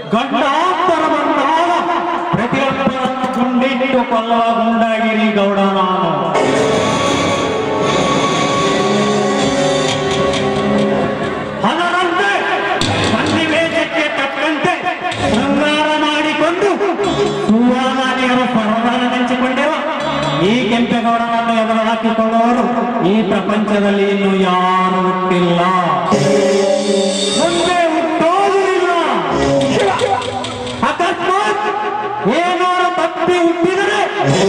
ಗಂಡಾಂತರ ಬಂದಾಗ ಪ್ರತಿಯೊಬ್ಬರನ್ನು ಗುಂಡಿಟ್ಟು ಕೊಲ್ಲುವ ಗುಂಡಾಗಿರಿ ಗೌಡ ನಾನು ಅದರಂತೆ ಸನ್ನಿವೇಶಕ್ಕೆ ತಕ್ಕಂತೆ ಶೃಂಗಾರ ಮಾಡಿಕೊಂಡು ಸುವಾದಾನಿಯರು ಸಹೋದರ ನೆಂಚಿಕೊಂಡಿರುವ ಈ ಕೆಂಪೇಗೌಡನನ್ನು ಎದುರು ಹಾಕಿಕೊಳ್ಳುವವರು ಈ ಪ್ರಪಂಚದಲ್ಲಿ ಇನ್ನು ಯಾರು ಹುಟ್ಟಿಲ್ಲ ಮುಂದೆ ಹುಟ್ಟೋದು ಇಲ್ಲ ಅಕಸ್ಮಾತ್ ಏನಾರು ತಪ್ಪಿ ಹುಟ್ಟಿದರೆ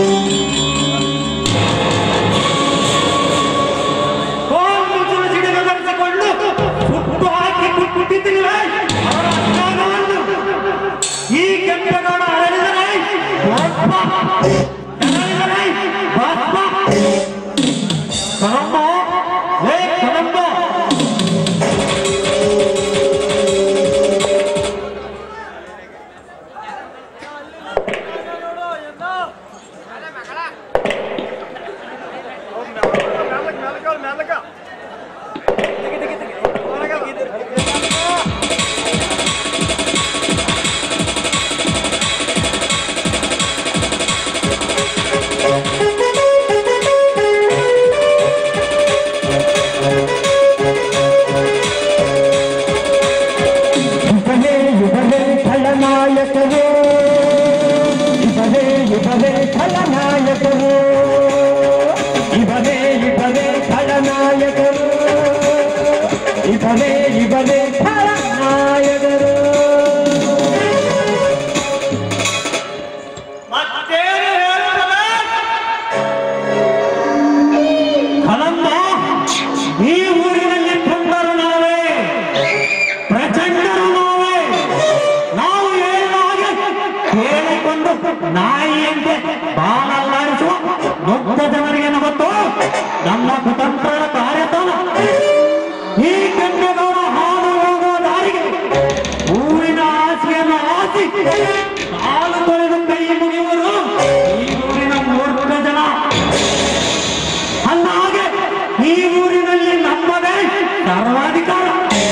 ಕೋಮು ಸಿಡಿದಗೊಳಿಸಿಕೊಂಡು ಹುಟ್ಟು ಹಾಕಿ ಹುಟ್ಟಿದ್ದಿಲ್ಲ ಅವರ ಅಜ್ಞಾನವನ್ನು ಈ ಕೆಂಪೇಗೌಡ ಅರಳಿದರೆ ಭಸ್ಮ ಅರಳಿದರೆ ಭಸ್ಮ ಕರಂಬ ಲೇ ಕರಂಬ ಇವರೇ ಇವರೇ ಖಳನಾಯಕರು ಇವರೇ ಇವರೇ ಖಳನಾಯಕರು ಇವರೇ ಇವರೇ ಖಳನಾಯಕರು ಇವರೇ ಇವರೇ ಖಳನಾಯಕರು ಮತ್ತೇನು ಹೇಳ್ತದೆ ಕಳಂಬ ಈ ಊರಿನಲ್ಲಿ ತುಂಡರು ನಾವೇ ಪ್ರಚಂಡರು ನಾವೇ ನಾವು ಹೇಳಿದ ಹಾಗೆ ಕೇಳಿಕೊಂಡು ನಾಯಿಯಂತೆ ಬಾಲಲ್ಲಾಡಿಸುವ ಮುಗ್ಧ ಜನರಿಗೇನು ಗೊತ್ತು ನಮ್ಮ ಕುತಂತ್ರದ ಕಾರ್ಯತನ ಈ ಕೆಂಪೇಗೌಡ ಹಾದು ಹೋಗುವ ದಾರಿಗೆ ಊರಿನ ಆಸೆಯನ್ನು ಆಸಿ ಕಾಲು ತೊಳೆದು ಕೈ ಮುಗಿಯುವರು ಈ ಊರಿನ ಮೂರ್ಖ ಜನ ಹಾಗೆ ಈ ಊರಿನಲ್ಲಿ ನಮ್ಮದೇ ಸರ್ವಾಧಿಕಾರ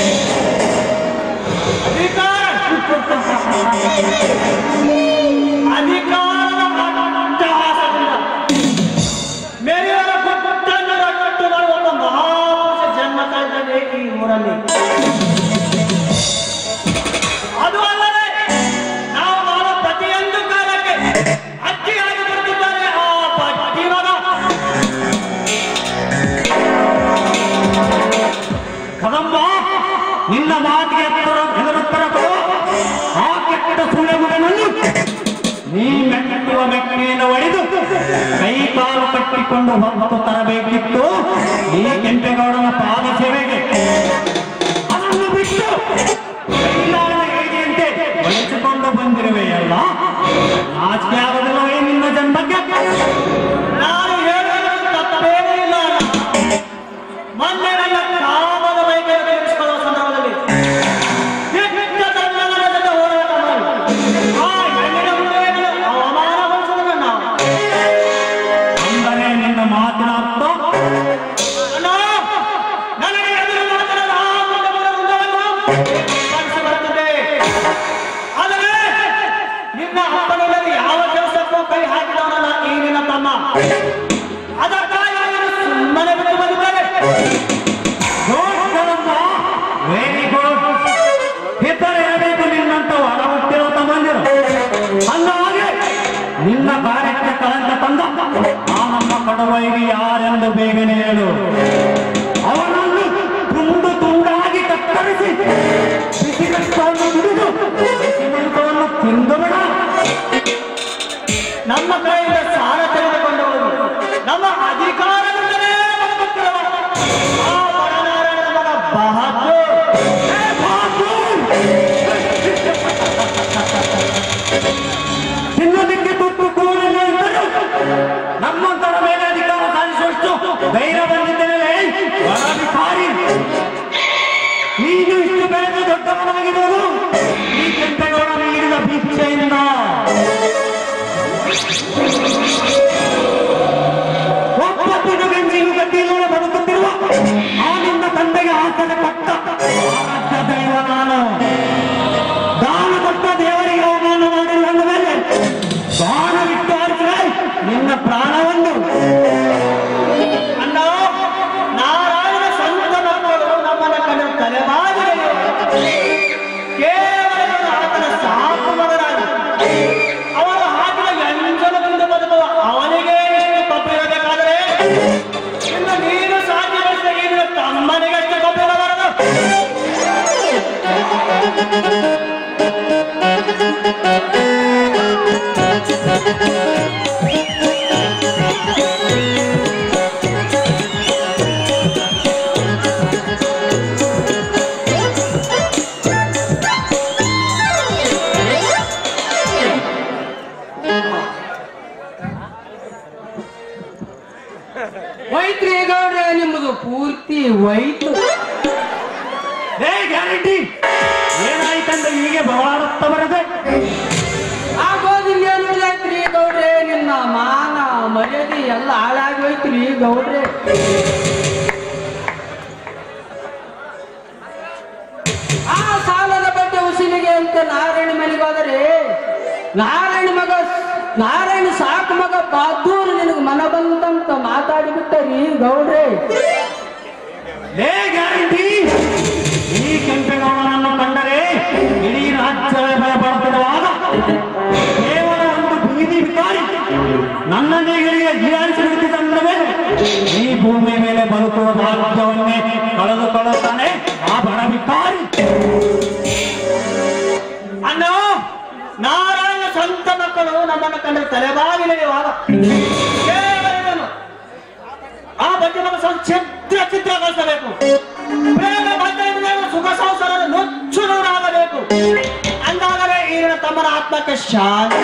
ಅಧಿಕಾರ ಅಧಿಕಾರದ ಅಟ್ಟಹಾಸದಿಂದ ಮೇರೆಯವರ ಪುಟ್ಟನ್ನು ರಟ್ಟು ಮಾಡುವ ಮಹಾಪುರುಷ ಜನ್ಮ ಕಳೆದಿದೆ ಈ ಊರಲ್ಲಿ ಅದು ಅಲ್ಲದೆ ನಾವು ಮಾಡೋ ಪ್ರತಿಯೊಂದು ಕಾಲಕ್ಕೆ ಅಜ್ಜಿಯಾಗಿ ಬರ್ತಿದ್ದಾರೆ ಆ ಪಟ್ಟಿ ಮಗ ಕದಂಬ ನಿನ್ನ ಮಾತಿಗೆ ಎತ್ತರ ಹೆದರುತ್ತರ ಕೊಡುವ ಆ ಕೆಟ್ಟ ಸುಳ್ಳೆ ಮಗನನ್ನು ನೀ ಮೆಟ್ಟುವ ಮೆಟ್ಟಿಯನ್ನು ಒಡೆದು ಕೈ ಕಾಲು ಕಟ್ಟಿಕೊಂಡು ಹೊತ್ತು ತರಬೇಕಿತ್ತು ಈ ಕೆಂಪೇಗೌಡನ ಪಾದ ಸೇವೆಗೆ ಅದನ್ನು ಬಿಟ್ಟು ಕೈಲಾದ ಹೇಳಿಕೆಯಂತೆ ಬಳಸಿಕೊಂಡು ಬಂದಿರುವೆಯಲ್ಲ ನಾಚಿಕೆ ಆಗೋದಿಲ್ಲವೇ ನಿನ್ನ ಜನ್ಮಕ್ಕೆ ನಾನು ಹೇಳುವುದು ತಪ್ಪೇನೂ ಇಲ್ಲ ಮೊನ್ನೆ ನನ್ನ ಕಾಮದ ವೈದ್ಯರು ತೀರಿಸಿಕೊಳ್ಳುವ ಸಂದರ್ಭದಲ್ಲಿ ದಿಟ್ಟ ತನ್ನವರ ಜೊತೆ ಹೋರಾಟ ಮಾಡಿ ಆ ಹೆಣ್ಣಿನ ಹೃದಯವನ್ನು ಅವಮಾನಗೊಳಿಸಿದ ನಾವು ಅಂದರೆ ನಿನ್ನ ಮಾತಿನ ಅರ್ಥ ಅಣ್ಣ, ನನಗೆ ಎದುರು ಮಾತನಾಡ ಆ ಮುಂದೆ ಬರುವ ವೃಂದವನ್ನು ಸ್ಪರ್ಶ ಬರುತ್ತದೆ. ಆದರೆ ನಿನ್ನ ಅಪ್ಪನಲ್ಲಿ ಯಾವ ಕೆಲಸಕ್ಕೂ ಕೈ ಹಾಕಿದವನಲ್ಲ ಈ ನಿನ್ನ ತಮ್ಮ ಅದಕ್ಕಾಗಿ ಅವನು ಸುಮ್ಮನೆ ಬಿಟ್ಟು ಬಂದಿದ್ದಾರೆ ವೆರಿ ಗುಡ್ ಇದ್ದರೆ ಹೇಳಬೇಕು ನಿನ್ನಂತ ಹೊರ ಹುಟ್ಟಿರೋ ತಮ್ಮಂದಿರು ಹಂಗಾಗಿ ನಿನ್ನ ಕಾರ್ಯಕ್ಕೆ ಕಳಂಕ ತಂದ ಆ ನಮ್ಮ ಕಡವೈಗೆ ಯಾರೆಂದು ಬೇಗನೆ ಹೇಳು ಅವನನ್ನು ತುಂಡು ತುಂಡಾಗಿ ಕತ್ತರಿಸಿ ಬಿಸಿ ರಕ್ತವನ್ನು ಕುಡಿದು ಬಿಸಿ ಮಾಂಸವನ್ನು ತಿಂದು ಬಿಡ ನಮ್ಮ ಕೈಯಿಂದ ಸಾಲ ತೆಗೆದುಕೊಂಡು ಹೋಗುವುದು ನಮ್ಮ ಅಧಿಕಾರದಿಂದಲೇ ಬದುಕುತ್ತಿರುವ ಆ ಬಡನಾರಾಯಣನ ಮಗ ಬಹದ್ದೂರ್. ಏ ಬಹದ್ದೂರ್! ತಿನ್ನೋದಕ್ಕೆ ತುತ್ತು ಕೂರಲಿಲ್ಲ ಇದ್ದರೂ ನಮ್ಮಂತರ ಮೇಲೆ ಅಧಿಕಾರ ಸಾಧಿಸುವಷ್ಟು ಧೈರ್ಯ ಬಂದಿದ್ದೇವೆ ಅಧಿಕಾರಿ ನೀನು ಇಷ್ಟು ಬೆಳೆದು ದೊಡ್ಡವನಾಗಿರುವುದು ಈ ಕೆಂಪೇಗೌಡ ನೀಡಿದ ಭಿಕ್ಷೆಯಿಂದ ಒಬ್ಬತ್ತಿನ ಗಂಜಿಗೂ ಗಡ್ಡಿಯಿಲ್ಲದೆ ಬದುಕುತ್ತಿರುವ ಆ ನಿನ್ನ ತಂದೆಗೆ ಆಸರೆ ಪಟ್ಟ ಆರಾಧ್ಯ ದೈವ ನಾನು ದಾನ ಕೊಟ್ಟ ವೈತ್ರಿ ಗೌಡ್ರೆ ನಿಮ್ಮದು ಪೂರ್ತಿ ವೈತು ಏ ಗ್ಯಾರಂಟಿ ಏನಾಯ್ತಂದ್ರೆ ಹೀಗೆ ಬವಾಡುತ್ತಾ ಬರದೆ ಆಗೋದಿಲ್ಲ ಏನಿಲ್ಲೈತ್ರಿ ಗೌಡ್ರೆ ನಿನ್ನ ಮಾನ ಮರ್ಯಾದೆ ಎಲ್ಲ ಹಾಳಾಗಿ ಹೋಯ್ತ್ರಿ ಗೌಡ್ರೆ ಆ ಸಾಲದ ಬಡ್ಡಿ ಉಸಿಲಿಗೆ ಅಂತ ನಾರಾಯಣ ಮನೆಗೆ ಹೋದರೆ ನಾರಾಯಣ ಮಗ ನಾರಾಯಣ ಸಾಕು ಮಗ ಬಹದ್ದೂರು ನಿನಗೆ ಮನ ಬಂದಂತ ಮಾತಾಡಿಬಿಟ್ಟರಿ ಗೌಡ್ರೆ ಏ ಗ್ಯಾರಂಟಿ ಈ ಕೆಂಪೇಗೌಡನನ್ನು ಕಂಡರೆ ಇಡೀ ರಾಜ್ಯವೇ ಭಯಪಡುತ್ತಿರುವಾಗ ಕೇವಲ ಒಂದು ಬೀದಿ ವಿಕಾರಿ ನನ್ನ ನೇಗಳಿಗೆ ಜಿಯಾರಿಸಿರುತ್ತಿದ್ದಂದ್ರೆ ಮೇಲೆ ಈ ಭೂಮಿ ಮೇಲೆ ಬದುಕುವ ಭಾಗ್ಯವನ್ನೇ ಕಳೆದುಕೊಳ್ಳುತ್ತಾನೆ ಆ ಬಡ ವಿಕಾರಿ ಅಣ್ಣ ನಾರಾಯಣ ಸ್ವಂತ ಮಕ್ಕಳು ನಮ್ಮನ್ನು ಕಂಡರೆ ತಲೆಬಾಗಿಲೆಯುವಾಗ ಕೇವಲ ಇದನ್ನು ಆ ಬಗ್ಗೆ ನಮ್ಮ ಸ್ವಲ್ಪ ಛಿದ್ರ ಛಿದ್ರಗೊಳಿಸಬೇಕು ಪ್ರೇಮ ಬಂಧದಿಂದ ಸುಖ ಸಂಸಾರದ ನುಚ್ಚು ನೂರಾಗಬೇಕು ಅಂದಾಗಲೇ ಈಗಿನ ತಮ್ಮನ ಆತ್ಮಕ್ಕೆ ಶಾಂತಿ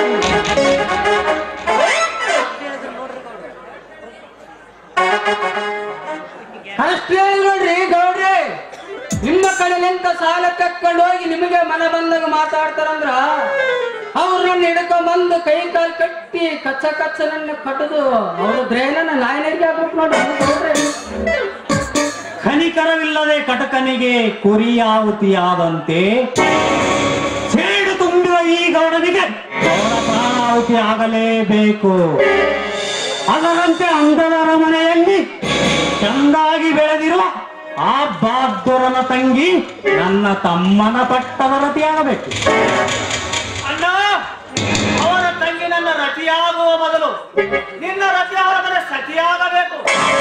ಅಷ್ಟೇ ನೋಡ್ರಿ ಗೌಡ್ರಿ ನಿಮ್ಮ ಕಡೆ ನಿಂತ ಸಾಲ ತಕ್ಕೊಂಡು ಹೋಗಿ ನಿಮಗೆ ಮನ ಬಂದಾಗ ಮಾತಾಡ್ತಾರಂದ್ರ ಅವ್ರನ್ನ ಹಿಡ್ಕೊಂಡ್ ಬಂದು ಕೈ ಕಾಲು ಕಟ್ಟಿ ಕಚ್ಚ ಕಚ್ಚನನ್ನ ಕಟ್ಟದು ಅವ್ರ ದ್ರೇನನ್ನ ನಾಯಿನರಿಗೆ ಆಗ್ಬೇಕು ನೋಡ್ರಿ ಗೌಡ್ರಿ ಕನಿಕರವಿಲ್ಲದೆ ಕಟಕನಿಗೆ ಕುರಿಯಾಹುತಿಯಾದಂತೆ ಸೇಡು ತುಂಬಿದ ಈ ಗೌಡನಿಗೆ ಗೌಡ ಪ್ರಾಣಾಹುತಿ ಆಗಲೇಬೇಕು ಅದರಂತೆ ಅಂದವರ ಮನೆಯಲ್ಲಿ ಚಂದಾಗಿ ಬೆಳೆದಿರುವ ಆ ಬಹದ್ದೂರನ ತಂಗಿ ನನ್ನ ತಮ್ಮನ ಪಟ್ಟದ ರತಿಯಾಗಬೇಕು ಅಣ್ಣ ಅವರ ತಂಗಿ ನನ್ನ ರತಿಯಾಗುವ ಮೊದಲು ನಿನ್ನ ರತಿ ಅವರ ಮನೆ ಸತಿಯಾಗಬೇಕು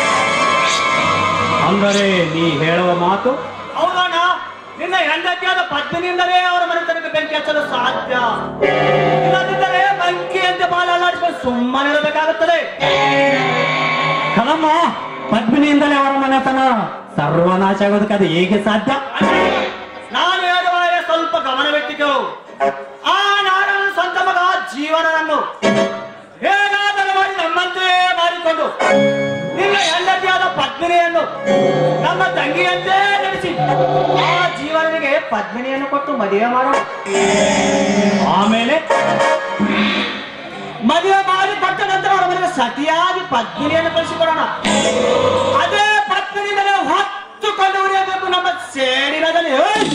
ಅಂದರೆ ನೀ ಹೇಳುವ ಮಾತು ಹೌದಣ್ಣ ನಿನ್ನ ಹೆಂಡತಿಯಾದ ಪದ್ಮಿನಿಂದಲೇ ಅವರ ಮನೆತನಕ್ಕೆ ಬೆಂಕಿ ಹಚ್ಚಲು ಸಾಧ್ಯ ಇಲ್ಲದಿದ್ದರೆ ಬೆಂಕಿಯಂತೆ ಬಾಲಲ್ಲಾಡಿಕೊಂಡು ಸುಮ್ಮನಿರಬೇಕಾಗುತ್ತದೆ ಕಲಮ್ಮ ಪದ್ಮಿನಿಯಿಂದಲೇ ಅವರ ಮನೆತನ ಸರ್ವನಾಶ ಆಗೋದಕ್ಕೆ ಅದು ಹೇಗೆ ಸಾಧ್ಯ ನಾನು ಹೇಳುವ ಸ್ವಲ್ಪ ಗಮನವಿಟ್ಟಿದ್ದೆವು ಆ ನಾಡನ ಸ್ವಂತ ಮಗ ಜೀವನವನ್ನು ಹೇಗಾದರೂ ಮಾಡಿ ನಮ್ಮಂತೆ ಮಾಡಿಕೊಂಡು ನಿನ್ನ ಹೆಂಡತಿಯಾದ ಪದ್ಮಿನಿಯನ್ನು ನಮ್ಮ ತಂಗಿಯಂತೆ ನಡೆಸಿ ಆ ಜೀವನಿಗೆ ಪದ್ಮಿನಿಯನ್ನು ಕೊಟ್ಟು ಮದುವೆ ಮಾಡೋಣ ಆಮೇಲೆ ಮದುವೆ ಮಾಡಿ ಕೊಟ್ಟ ನಂತರ ಅವರ ಮನೆಗೆ ಸತಿಯಾಗಿ ಪದ್ಮಿನಿಯನ್ನು ಕಳಿಸಿಕೊಡೋಣ ಅದೇ ಪದ್ಮಿನಿಂದಲೇ ಹೊತ್ತುಕೊಂಡು ಉರಿಯಬೇಕು ನಮ್ಮ ಸೇಡಿನದಲ್ಲಿ ಏಯ್!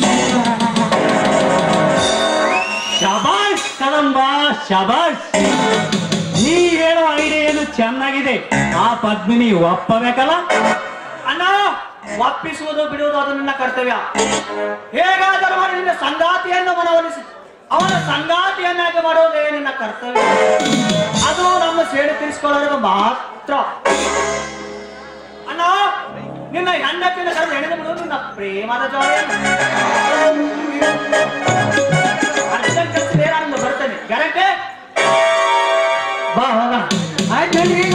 ಶಬಾಷ್ ಕದಂಬ ಶಬಾಷ್ ನೀ ಹೇಳುವ ಐಡಿಯಾ ಏನು ಚೆನ್ನಾಗಿದೆ ಆ ಪದ್ಮಿನಿ ಒಪ್ಪಬೇಕಲ್ಲ ಅಣ್ಣ ಒಪ್ಪಿಸುವುದು ಬಿಡುವುದು ಅದು ನಿನ್ನ ಕರ್ತವ್ಯ ಹೇಗಾದರೂ ಮಾಡಿ ನಿನ್ನ ಸಂಗಾತಿಯನ್ನು ಮನವೊಲಿಸಿ ಅವನ ಸಂಗಾತಿಯನ್ನಾಗಿ ಮಾಡುವುದೇ ನಿನ್ನ ಕರ್ತವ್ಯ ಅದು ನಮ್ಮ ಸೇಡು ತೀರಿಸಿಕೊಳ್ಳೋರಿಗೆ ಮಾತ್ರ ಅಣ್ಣ ನಿನ್ನ ಹೆಂಡತಿನ ಕರೆದು ಎಳೆದು ಬಿಡುವುದು ನಿನ್ನ ಪ್ರೇಮದ ಜೋಡಿಯನ್ನು ಅರ್ಜೆಂಟ್ ಕೆಲಸ ನಾನು ಬರ್ತೇನೆ ಗ್ಯಾರಂಟಿ ಬಾ ಹೋಗೋಣ ಆಯ್ತಲ್ರಿ